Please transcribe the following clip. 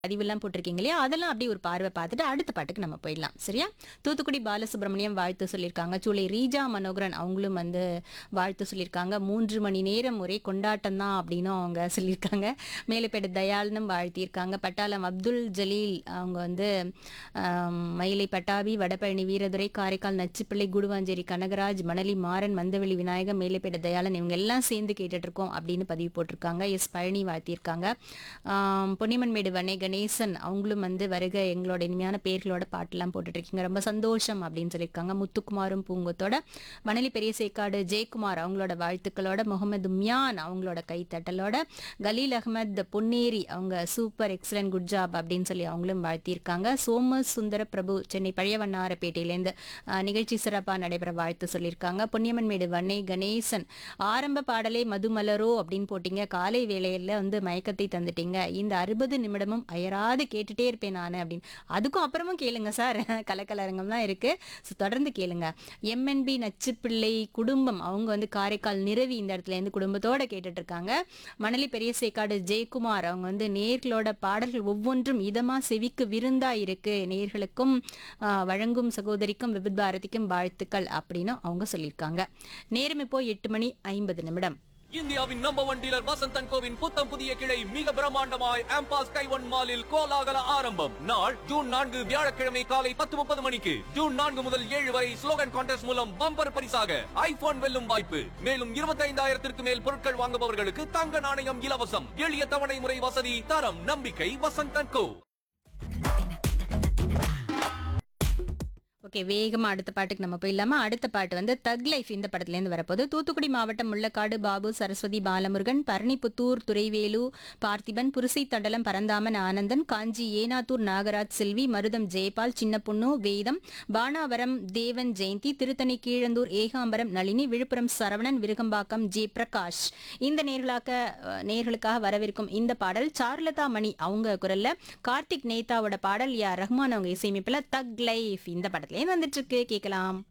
பதிவெல்லாம் போட்டிருக்கீங்க இல்லையா அதெல்லாம் அப்படியே ஒரு பார்வை பார்த்துட்டு அடுத்த பாட்டுக்கு நம்ம போயிடலாம் சரியா தூத்துக்குடி பாலசுப்ரமணியம் வாழ்த்து சொல்லியிருக்காங்க சூளை ரீஜா மனோகரன் அவங்களும் வந்து வாழ்த்து சொல்லியிருக்காங்க மூன்று மணி நேரம் ஒரே கொண்டாட்டம் தான் அப்படின்னும் அவங்க சொல்லியிருக்காங்க மேலப்பேடு தயாளனும் வாழ்த்தியிருக்காங்க பட்டாளம் அப்துல் ஜலீல் அவங்க வந்து ஆம், மயிலை பட்டாபி வடபழனி வீரதுரை காரைக்கால் நச்சுப்பிள்ளை குடுவாஞ்சேரி கனகராஜ் மணலி மாறன் மந்தவெளி விநாயகம் மேலப்பேடு தயாளன் இவங்க எல்லாம் சேர்ந்து கேட்டுட்டு இருக்கோம் அப்படின்னு பதிவு போட்டிருக்காங்க எஸ் பழனி வாழ்த்தியிருக்காங்க ஆம், பொன்னியம்மன்மேடு வனே கணேசன் அவங்களும் வந்து வருக எங்களோட இனிமையான பேர்களோட பாட்டெல்லாம் போட்டுட்டு இருக்கீங்க ரொம்ப சந்தோஷம் அப்படின்னு சொல்லியிருக்காங்க முத்துக்குமாரும் பூங்கத்தோட மணலி பெரிய சேக்காடு ஜெயக்குமார் அவங்களோட வாழ்த்துக்களோட முகமது மியான் அவங்களோட கைத்தட்டலோட கலீல் அகமது பொன்னேரி அவங்க சூப்பர் எக்ஸலன்ட் குட் ஜாப் அப்படின்னு சொல்லி அவங்களும் வாழ்த்தியிருக்காங்க சோம சுந்தர பிரபு சென்னை பழைய வண்ணாரப்பேட்டையிலேருந்து அஹ், நிகழ்ச்சி சிறப்பாக நடைபெற வாழ்த்து சொல்லியிருக்காங்க பொன்னியம்மன்மேடு வன்னே கணேசன் ஆரம்ப பாடலே மதுமலரோ அப்படின்னு போட்டீங்க காலை வேளையில வந்து மயக்கத்தை தந்துட்டீங்க இந்த அறுபது நிமிடமும் அயராது கேட்டுட்டே இருப்பேன் நான் அப்படின்னு அதுக்கும் அப்புறமும் கேளுங்க சார் கலக்கலரங்கம்லாம் இருக்கு So, தொடர்ந்து கேளுங்க எம்என்பி நச்சுப்பிள்ளை குடும்பம் அவங்க வந்து காரைக்கால் நிறவி இந்த இடத்துல இருந்து குடும்பத்தோட கேட்டுட்டு இருக்காங்க மணலி பெரிய சேக்காடு ஜெயக்குமார் அவங்க வந்து நேர்களோட பாடல்கள் ஒவ்வொன்றும் இதமா செவிக்கு விருந்தா இருக்கு நேர்களுக்கும் ஆஹ், வழங்கும் சகோதரிக்கும் விபித் பாரதிக்கும் வாழ்த்துக்கள் அப்படின்னு அவங்க சொல்லியிருக்காங்க நேரம் இப்போ எட்டு மணி ஐம்பது நிமிடம் இந்தியாவின் நம்பர் ஒன் டீலர் வசந்தன் கோவின் புத்தம் புதிய கிளை மிக பிரம்மாண்டமாய் ஆம்பாஸ் கைவன் மாலில் கோலாகல ஆரம்பம் நாள் ஜூன் நான்கு வியாழக்கிழமை காலை பத்து முப்பது மணிக்கு ஜூன் நான்கு முதல் ஏழு வரை ஸ்லோகன் கான்டெஸ்ட் மூலம் பம்பர் பரிசாக ஐபோன் வெல்லும் வாய்ப்பு மேலும் இருபத்தி ஐந்தாயிரத்திற்கு மேல் பொருட்கள் வாங்குபவர்களுக்கு தங்க நாணயம் இலவசம் எளிய தவணை முறை வசதி தரம் நம்பிக்கை வசந்தன் கோ ஓகே வேகமா அடுத்த பாட்டுக்கு நம்ம போயிடலாமா அடுத்த பாட்டு வந்து தக் லைஃப் இந்த படத்துல இருந்து வரப்போகுது தூத்துக்குடி மாவட்டம் முள்ளக்காடு பாபு சரஸ்வதி பாலமுருகன் பரணிப்புத்தூர் துரைவேலு பார்த்திபன் புருசை தண்டலம் பரந்தாமன் ஆனந்தன் காஞ்சி ஏனாத்தூர் நாகராஜ் செல்வி மருதம் ஜெயபால் சின்னப்புண்ணு வேதம் பானாவரம் தேவன் ஜெயந்தி திருத்தணி கீழந்தூர் ஏகாம்பரம் நளினி விழுப்புரம் சரவணன் விருகம்பாக்கம் ஜே பிரகாஷ் இந்த நேர்களாக்க அஹ், நேர்களுக்காக வரவிருக்கும் இந்த பாடல் சார்லதா மணி அவங்க குரல்ல கார்த்திக் நேதாவோட பாடல் யா ரஹ்மான் அவங்க இசையமைப்புல தக் லைஃப் இந்த படத்துலேயே வந்துட்டு இருக்கு கேட்கலாம்